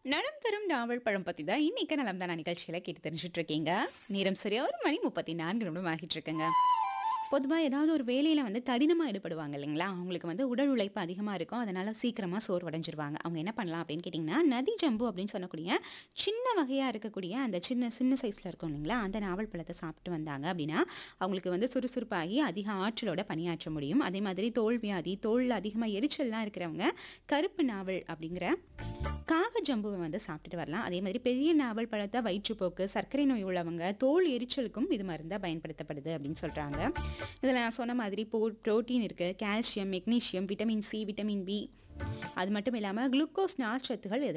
நலம் தரும் நாவல் பழம் பத்தி தான் இன்னைக்கு நலம் தானா நிகழ்ச்சியில கேட்டு தெரிஞ்சுட்டு இருக்கீங்க நேரம் சரியா ஒரு மணி முப்பத்தி நான்கு நிமிடம் ஆகிட்டு இருக்குங்க பொதுவாக ஏதாவது ஒரு வேலையில் வந்து கடினமாக ஈடுபடுவாங்க இல்லைங்களா அவங்களுக்கு வந்து உடல் உழைப்பு அதிகமாக இருக்கும் அதனால சீக்கிரமாக சோர்வடைஞ்சிருவாங்க அவங்க என்ன பண்ணலாம் அப்படின்னு கேட்டிங்கன்னா நதி ஜம்பு அப்படின்னு சொல்லக்கூடிய சின்ன வகையாக இருக்கக்கூடிய அந்த சின்ன சின்ன சைஸில் இருக்கும் இல்லைங்களா அந்த நாவல் பழத்தை சாப்பிட்டு வந்தாங்க அப்படின்னா அவங்களுக்கு வந்து சுறுசுறுப்பாகி அதிக ஆற்றலோட பணியாற்ற முடியும் அதே மாதிரி தோல் வியாதி தோல் அதிகமாக எரிச்சல்லாம் இருக்கிறவங்க கருப்பு நாவல் அப்படிங்கிற காக ஜம்புவை வந்து சாப்பிட்டுட்டு வரலாம் அதே மாதிரி பெரிய நாவல் பழத்தை வயிற்றுப்போக்கு சர்க்கரை நோய் உள்ளவங்க தோல் எரிச்சலுக்கும் இது மருந்தாக பயன்படுத்தப்படுது அப்படின்னு சொல்கிறாங்க இதில் நான் சொன்ன மாதிரி போ ப்ரோட்டீன் இருக்குது calcium magnesium vitamin C vitamin B அது மட்டும் இல்லாமல் குளுக்கோஸ் நார்ச்சத்துகள் இது